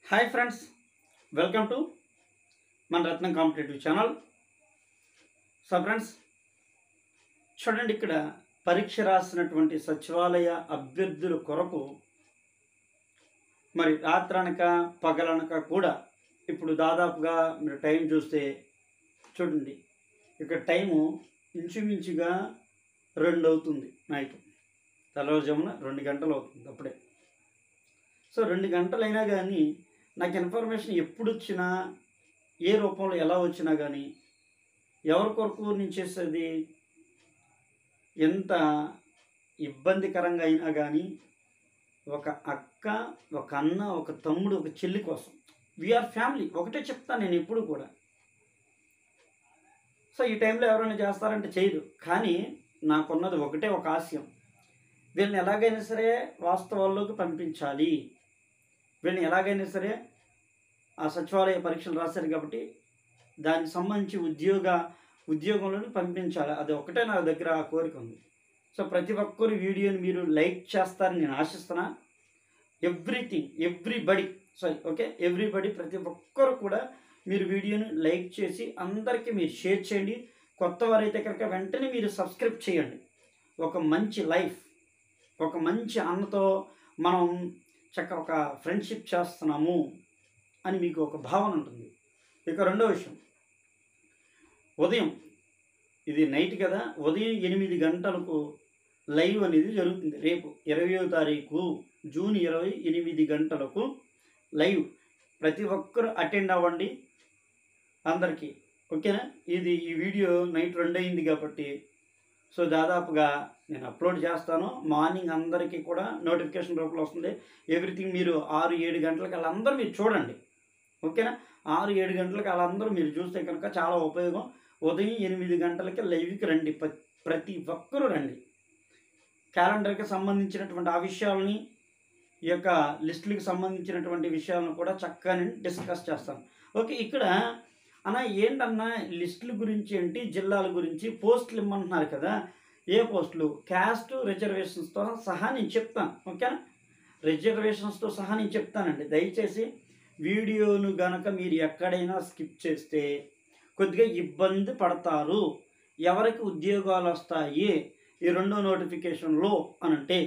hi friends welcome to మన Ratnam competitive channel so friends చూడండి ఇక్కడ పరీక్ష రాసినటువంటి సచివాలయ అభ్యర్థుల కొరకు మరి రాత్రనక పగలనక కూడా ఇప్పుడు దాదాపుగా మీరు టైం చూస్తే చూడండి ఇక్కడ టైము ఇంచుమించుగా రెండు అవుతుంది నైట్ తెల్లవారుజామున రెండు గంటలు అవుతుంది అప్పుడే సో రెండు గంటలైనా కానీ నాకు ఇన్ఫర్మేషన్ ఎప్పుడు వచ్చినా ఏ రూపంలో ఎలా వచ్చినా కానీ ఎవరి కొరకు నేను చేసేది ఎంత ఇబ్బందికరంగా అయినా కానీ ఒక అక్క ఒక అన్న ఒక తమ్ముడు ఒక చెల్లి కోసం వీఆర్ ఫ్యామిలీ ఒకటే చెప్తాను నేను ఎప్పుడు కూడా సో ఈ టైంలో ఎవరైనా చేస్తారంటే చేయరు కానీ నాకున్నది ఒకటే ఒక ఆశయం వీళ్ళని ఎలాగైనా సరే వాస్తవాల్లోకి పంపించాలి వీళ్ళని ఎలాగైనా సరే ఆ సచివాలయ పరీక్షలు రాశారు కాబట్టి దానికి సంబంధించి ఉద్యోగ ఉద్యోగంలోకి పంపించాలి అది ఒకటే నా దగ్గర ఆ కోరిక ఉంది సో ప్రతి ఒక్కరు వీడియోని మీరు లైక్ చేస్తారని నేను ఆశిస్తున్నా everything everybody sorry okay everybody ప్రతి ఒక్కరు కూడా మీరు వీడియోని లైక్ చేసి అందరికీ మీరు షేర్ చేయండి కొత్త వారైతే కనుక వెంటనే మీరు సబ్స్క్రైబ్ చేయండి ఒక మంచి లైఫ్ ఒక మంచి అన్నతో మనం చక్క ఒక ఫ్రెండ్షిప్ చేస్తున్నాము అని మీకు ఒక భావన ఉంటుంది ఇక రెండో విషయం ఉదయం ఇది నైట్ కదా ఉదయం ఎనిమిది గంటలకు లైవ్ అనేది జరుగుతుంది రేపు ఇరవయో తారీఖు జూన్ ఇరవై ఎనిమిది గంటలకు లైవ్ ప్రతి ఒక్కరు అటెండ్ అవ్వండి అందరికీ ఓకేనా ఇది ఈ వీడియో నైట్ రెండు అయింది కాబట్టి సో దాదాపుగా నేను అప్లోడ్ చేస్తాను మార్నింగ్ అందరికీ కూడా నోటిఫికేషన్ రూపంలో వస్తుంది ఎవ్రీథింగ్ మీరు ఆరు ఏడు గంటలకు వాళ్ళందరూ మీరు చూడండి ఓకేనా ఆరు ఏడు గంటలకు వాళ్ళందరూ మీరు చూస్తే కనుక చాలా ఉపయోగం ఉదయం ఎనిమిది గంటలకి లైవ్కి రండి ప- ప్రతి ఒక్కరూ రండి క్యాలెండర్కి సంబంధించినటువంటి ఆ విషయాలని ఈ యొక్క లిస్టులకు సంబంధించినటువంటి విషయాలను కూడా చక్కగా నేను డిస్కస్ చేస్తాను ఓకే ఇక్కడ అన్న ఏంటన్నా లిస్టుల గురించి ఏంటి జిల్లాల గురించి పోస్టులు ఇమ్మంటున్నారు కదా ఏ పోస్టులు క్యాస్ట్ రిజర్వేషన్స్తో సహా నేను చెప్తాను ఓకేనా రిజర్వేషన్స్తో సహా నేను చెప్తానండి దయచేసి వీడియోను గనక మీరు ఎక్కడైనా స్కిప్ చేస్తే కొద్దిగా ఇబ్బంది పడతారు ఎవరికి ఉద్యోగాలు వస్తాయి ఈ రెండో నోటిఫికేషన్లో అనంటే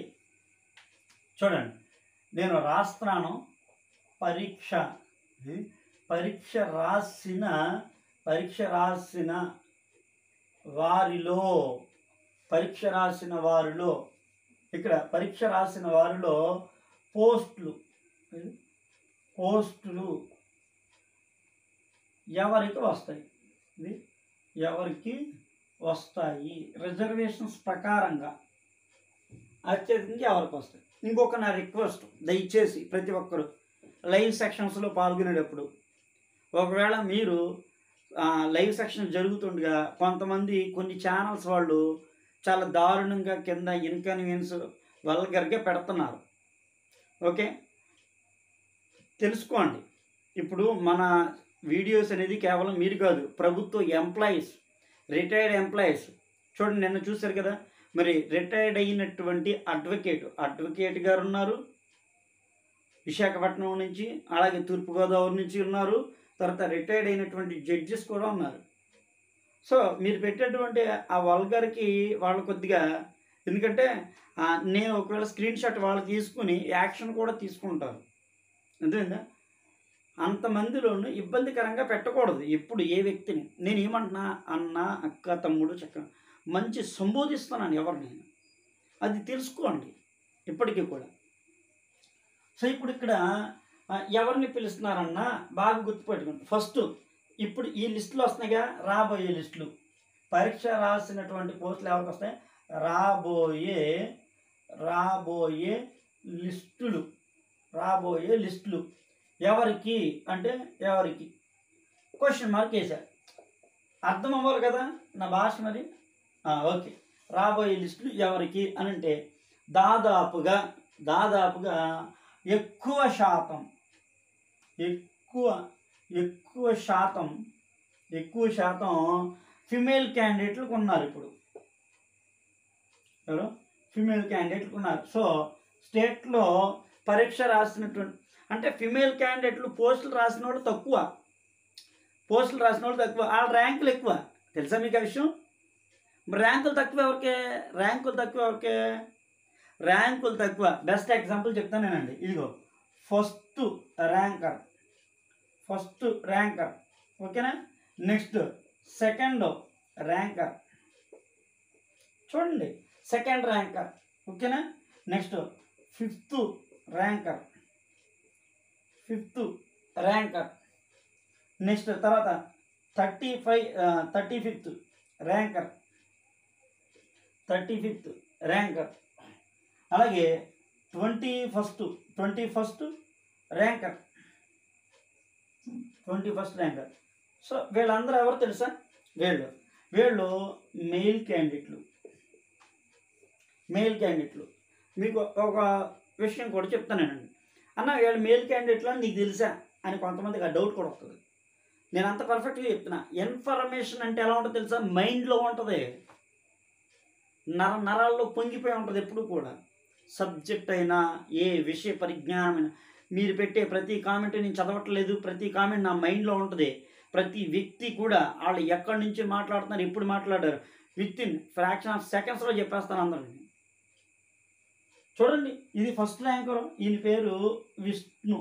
చూడండి నేను రాస్తున్నాను పరీక్ష ఇది పరీక్ష రాసిన పరీక్ష రాసిన వారిలో పరీక్ష రాసిన వారిలో ఇక్కడ పరీక్ష రాసిన వారిలో పోస్టులు ఇది పోస్టులు ఎవరికి వస్తాయి ఇది ఎవరికి వస్తాయి రిజర్వేషన్స్ ప్రకారంగా అత్యధికంగా ఎవరికి వస్తాయి ఇంకొక నా రిక్వెస్ట్ దయచేసి ప్రతి ఒక్కరు లైవ్ సెక్షన్స్లో పాల్గొనేటప్పుడు ఒకవేళ మీరు ఆ, లైవ్ సెక్షన్ జరుగుతుండగా కొంతమంది కొన్ని ఛానల్స్ వాళ్ళు చాలా దారుణంగా కింద ఇన్కన్వీనియన్స్ వల్గర్గా పెడుతున్నారు ఓకే తెలుసుకోండి ఇప్పుడు మన వీడియోస్ అనేది కేవలం మీరు కాదు ప్రభుత్వ ఎంప్లాయీస్ రిటైర్డ్ ఎంప్లాయీస్ చూడండి నిన్న చూశారు కదా మరి రిటైర్డ్ అయినటువంటి అడ్వకేట్ అడ్వకేట్ గారు ఉన్నారు విశాఖపట్నం నుంచి అలాగే తూర్పుగోదావరి నుంచి ఉన్నారు తర్వాత రిటైర్డ్ అయినటువంటి జడ్జెస్ కూడా ఉన్నారు సో మీరు పెట్టేటువంటి ఆ వల్గర్కి వాళ్ళు కొద్దిగా ఎందుకంటే ఆ, నేను ఒకవేళ స్క్రీన్ షాట్ వాళ్ళు తీసుకుని యాక్షన్ కూడా తీసుకుంటారు అర్థమైందా అంతమందిలోనూ ఇబ్బందికరంగా పెట్టకూడదు ఎప్పుడు ఏ వ్యక్తిని నేను ఏమంటున్నా అన్న అక్క తమ్ముడు చక్క మంచి సంబోధిస్తున్నాను ఎవరిని అది తెలుసుకోండి ఇప్పటికీ కూడా సో ఇప్పుడు ఇక్కడ ఆ, ఎవరిని పిలుస్తున్నారన్నా బాగా గుర్తుపెట్టుకోండి ఫస్ట్ ఇప్పుడు ఈ లిస్టులు వస్తున్నాయిగా రాబోయే లిస్టులు పరీక్ష రాసినటువంటి పోస్టులు ఎవరికి వస్తాయి రాబోయే రాబోయే లిస్టులు రాబోయే లిస్టులు ఎవరికి అంటే ఎవరికి క్వశ్చన్ మార్క్ వేశారు అర్థం అవ్వాలి కదా నా భాష మరి ఆ, ఓకే రాబోయే లిస్టులు ఎవరికి అని అంటే దాదాపుగా దాదాపుగా ఎక్కువ శాతం ఎక్కువ ఎక్కువ శాతం ఎక్కువ శాతం ఫిమేల్ క్యాండిడేట్లకు ఉన్నారు ఇప్పుడు ఎవరు ఫిమేల్ క్యాండిడేట్లకు ఉన్నారు సో స్టేట్లో పరీక్ష రాసినటువంటి అంటే ఫిమేల్ క్యాండిడేట్లు పోస్టులు రాసిన వాళ్ళు తక్కువ పోస్టులు రాసిన వాళ్ళు తక్కువ ఆ ర్యాంకులు ఎక్కువ తెలుసా మీకు ఆ విషయం మరి ర్యాంకులు తక్కువ ఎవరికే ర్యాంకులు తక్కువ ఎవరికే ర్యాంకులు తక్కువ బెస్ట్ ఎగ్జాంపుల్ చెప్తానేనండి ఇదిగో ఫస్ట్ ర్యాంకర్ ఫస్ట్ ర్యాంకర్ ఓకేనా నెక్స్ట్ సెకండ్ ర్యాంకర్ చూడండి సెకండ్ ర్యాంకర్ ఓకేనా next fifth ranker fifth ranker next తర్వాత thirty five thirty fifth ranker thirty fifth ranker అలాగే twenty first twenty first ranker twenty first ranker so వీళ్ళందరూ ఎవరు తెలుసా వీళ్ళు వీళ్ళు మెయిల్ క్యాండిడేట్లు మెయిల్ క్యాండిడేట్లు మీకు ఒక విషయం కూడా చెప్తానండి అన్న వీళ్ళు మెయిల్ క్యాండిడేట్లు అని నీకు తెలుసా అని కొంతమందికి ఆ డౌట్ కూడా వస్తుంది నేను అంత పర్ఫెక్ట్గా చెప్తున్నా ఇన్ఫర్మేషన్ అంటే ఎలా ఉంటుందో తెలుసా మైండ్లో ఉంటుంది నర నరాల్లో పొంగిపోయి ఉంటుంది ఎప్పుడు కూడా సబ్జెక్ట్ అయినా ఏ విషయ పరిజ్ఞానం అయినా మీరు పెట్టే ప్రతి కామెంట్ నేను చదవట్లేదు ప్రతి కామెంట్ నా మైండ్లో ఉంటుంది ప్రతి వ్యక్తి కూడా వాళ్ళు ఎక్కడి నుంచి మాట్లాడుతున్నారు ఎప్పుడు మాట్లాడారు విత్ ఇన్ ఫ్రాక్షన్ ఆఫ్ సెకండ్స్లో చెప్పేస్తాను అందరిని చూడండి ఇది ఫస్ట్ ర్యాంకర్ ఈయన పేరు విష్ణు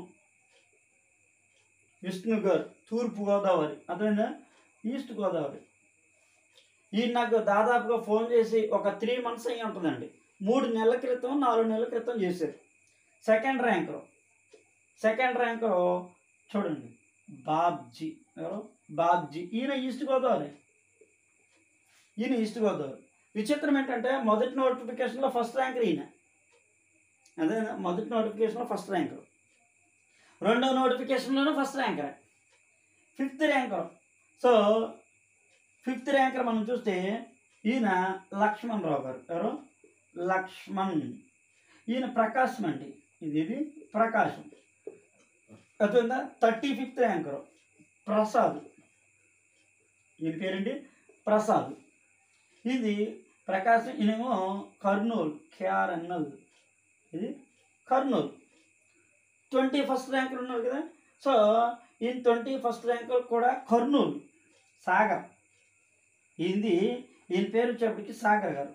విష్ణు గారు తూర్పు గోదావరి అర్థమైందా ఈస్ట్ గోదావరి ఈయన నాకు దాదాపుగా ఫోన్ చేసి ఒక త్రీ మంత్స్ అయ్యి ఉంటుందండి మూడు నెలల క్రితం నాలుగు నెలల క్రితం చేశారు సెకండ్ ర్యాంకర్ సెకండ్ ర్యాంకర్ చూడండి బాబ్జీ ఎవరు బాబ్జీ ఈయన ఈస్ట్ గోదావరి ఈయన ఈస్ట్ గోదావరి విచిత్రం ఏంటంటే మొదటి నోటిఫికేషన్లో ఫస్ట్ ర్యాంకర్ ఈయన అదే మొదటి నోటిఫికేషన్లో ఫస్ట్ ర్యాంకర్ రెండో నోటిఫికేషన్లోనూ first ranker fifth ranker so fifth ranker మనం చూస్తే ఈయన లక్ష్మణ్ రావు గారు ఎవరు లక్ష్మణ్ ఈయన ప్రకాశం అండి ఇది ఇది ప్రకాశం అర్థమైందా థర్టీ ఫిఫ్త్ ర్యాంకర్ ప్రసాద్ ఈయన పేరేంటి ప్రసాద్ ఇది ప్రకాశం ఈయనేమో కర్నూలు కేఆర్ఎన్ఎల్ ఇది కర్నూలు ట్వంటీ ఫస్ట్ ర్యాంకర్ ఉన్నారు కదా సో ఈ ట్వంటీ ఫస్ట్ ర్యాంకర్ కూడా కర్నూలు సాగర్ ఇది ఈయన పేరు వచ్చేప్పటికి సాగర్ గారు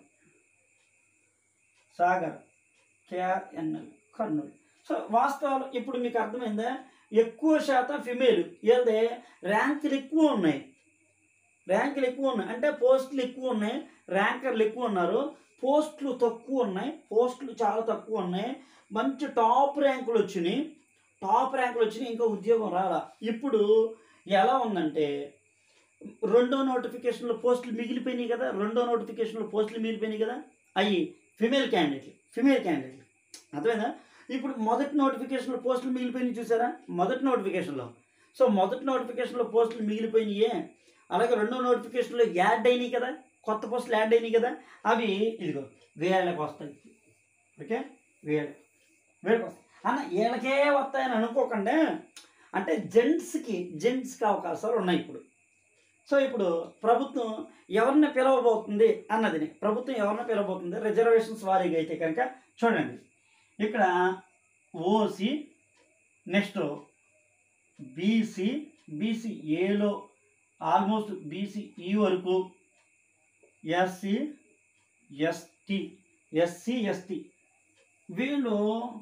సాగర్ కేఆర్ఎన్ఎల్ కర్నూలు సో వాస్తవాలు ఇప్పుడు మీకు అర్థమైందా ఎక్కువ శాతం ఫిమేల్ వీళ్ళదే ర్యాంకులు ఎక్కువ ఉన్నాయి ర్యాంకులు ఎక్కువ ఉన్నాయి అంటే పోస్టులు ఎక్కువ ఉన్నాయి ర్యాంకర్లు ఎక్కువ ఉన్నారు పోస్టులు తక్కువ ఉన్నాయి పోస్టులు చాలా తక్కువ ఉన్నాయి మంచి టాప్ ర్యాంకులు వచ్చినాయి టాప్ ర్యాంకులు వచ్చినాయి ఇంకా ఉద్యోగం రాలా ఇప్పుడు ఎలా ఉందంటే రెండో నోటిఫికేషన్లో పోస్టులు మిగిలిపోయినాయి కదా రెండో నోటిఫికేషన్లో పోస్టులు మిగిలిపోయినాయి కదా అవి ఫిమేల్ క్యాండిడేట్లు ఫిమేల్ క్యాండిడేట్లు అర్థమైందా ఇప్పుడు మొదటి నోటిఫికేషన్లో పోస్టులు మిగిలిపోయినాయి చూసారా మొదటి నోటిఫికేషన్లో సో మొదటి నోటిఫికేషన్లో పోస్టులు మిగిలిపోయినాయి అలాగే రెండో నోటిఫికేషన్లో యాడ్ అయినాయి కదా కొత్త పోస్టులు యాడ్ అయినాయి కదా అవి ఇదిగో వేళ్ళకి వస్తాయి ఓకే వేళ వేళకి వస్తాయి అన్న వీళ్ళకే వస్తాయని అనుకోకుండా అంటే జెంట్స్కి జెంట్స్కి అవకాశాలు ఉన్నాయి ఇప్పుడు సో ఇప్పుడు ప్రభుత్వం ఎవరిని పిలవబోతుంది అన్నదిని ప్రభుత్వం ఎవరిని పిలవబోతుంది రిజర్వేషన్స్ వారీగా అయితే కనుక చూడండి ఇక్కడ ఓసి నెక్స్ట్ బీసీ బీసీ ఏలో ఆల్మోస్ట్ బీసీ ఈ వరకు ఎస్సీ ఎస్టీ ఎస్సీ ఎస్టీ వీళ్ళు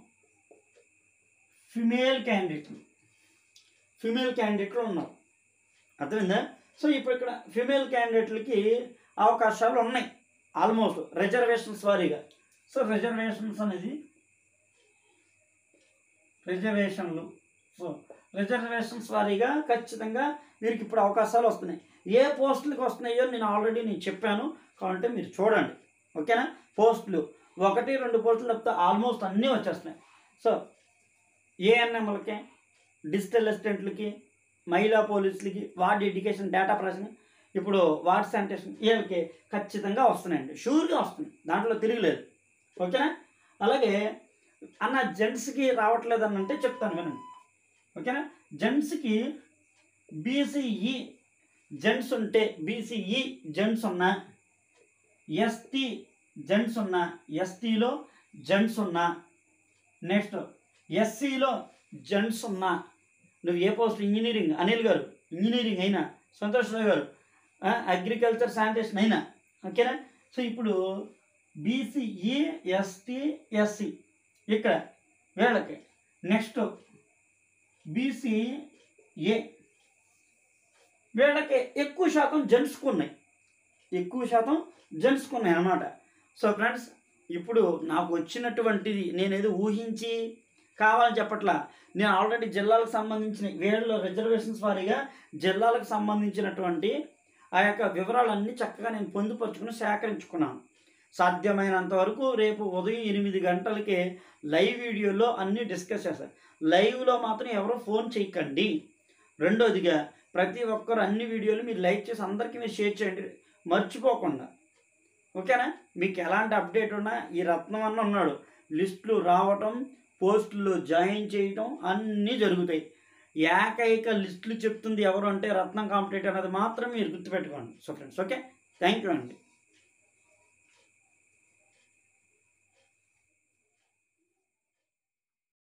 ఫిమేల్ క్యాండిడేట్లు ఫిమేల్ క్యాండిడేట్లు ఉన్నారు అర్థమైందా సో ఇప్పుడు ఇక్కడ ఫిమేల్ క్యాండిడేట్లకి అవకాశాలు ఉన్నాయి ఆల్మోస్ట్ రిజర్వేషన్స్ వారీగా సో రిజర్వేషన్స్ అనేది రిజర్వేషన్లు సో రిజర్వేషన్స్ వారీగా ఖచ్చితంగా వీరికి ఇప్పుడు అవకాశాలు వస్తున్నాయి ఏ పోస్టులకు వస్తున్నాయో నేను ఆల్రెడీ నేను చెప్పాను కావాలంటే మీరు చూడండి ఓకేనా పోస్టులు ఒకటి రెండు పోస్టులు తప్పితే ఆల్మోస్ట్ అన్నీ వచ్చేస్తున్నాయి సో ఏఎన్ఎంలకి డిజిటల్ అసిస్టెంట్లకి మహిళా పోలీసులకి వార్డ్ ఎడ్యుకేషన్ డేటా ప్రాసెసింగ్ ఇప్పుడు వార్డ్ శానిటేషన్ వీళ్ళకి ఖచ్చితంగా వస్తున్నాయండి షూర్గా వస్తున్నాయి దాంట్లో తిరగలేదు ఓకేనా అలాగే అన్న జెంట్స్కి రావట్లేదు అని అంటే చెప్తాను వినండి ఓకేనా జెంట్స్కి బీసీఈ జెంట్స్ ఉంటే బీసీఈ జెంట్స్ ఉన్నా ఎస్టీ జెంట్స్ ఉన్నా ఎస్టీలో జెంట్స్ ఉన్నా నెక్స్ట్ ఎస్సీలో జెంట్స్ ఉన్నా నువ్వు ఏ పోస్ట్ ఇంజనీరింగ్ అనిల్ గారు ఇంజనీరింగ్ అయినా సంతోష్ రావు గారు అగ్రికల్చర్ శానిటేషన్ అయినా ఓకేనా సో ఇప్పుడు బీసీఈ ఎస్టీ ఎస్సీ ఇక్కడ వీళ్ళకి నెక్స్ట్ బీసీఏ వీళ్ళకి ఎక్కువ శాతం జెంట్స్కు ఉన్నాయి ఎక్కువ శాతం జెంట్స్కు ఉన్నాయి అన్నమాట సో ఫ్రెండ్స్ ఇప్పుడు నాకు వచ్చినటువంటిది నేనేదో ఊహించి కావాలని చెప్పట్లా నేను ఆల్రెడీ జిల్లాలకు సంబంధించిన వీళ్ళలో రిజర్వేషన్స్ వారీగా జిల్లాలకు సంబంధించినటువంటి ఆ యొక్క వివరాలన్నీ చక్కగా నేను పొందుపరుచుకుని సేకరించుకున్నాను సాధ్యమైనంత వరకు రేపు ఉదయం ఎనిమిది గంటలకే లైవ్ వీడియోలో అన్నీ డిస్కస్ చేస్తారు లైవ్లో మాత్రం ఎవరు ఫోన్ చేయకండి రెండోదిగా ప్రతి ఒక్కరు అన్ని వీడియోలు మీరు లైక్ చేసి అందరికీ మీరు షేర్ చేయండి మర్చిపోకుండా ఓకేనా మీకు ఎలాంటి అప్డేట్ ఉన్నా ఈ రత్నం అన్న ఉన్నాడు లిస్టులు రావటం పోస్టులు జాయిన్ చేయటం అన్నీ జరుగుతాయి ఏకైక లిస్టులు చెప్తుంది ఎవరు అంటే రత్నం కాంపిటేటర్ అనేది మాత్రం మీరు గుర్తుపెట్టుకోండి so friends okay thank you అండి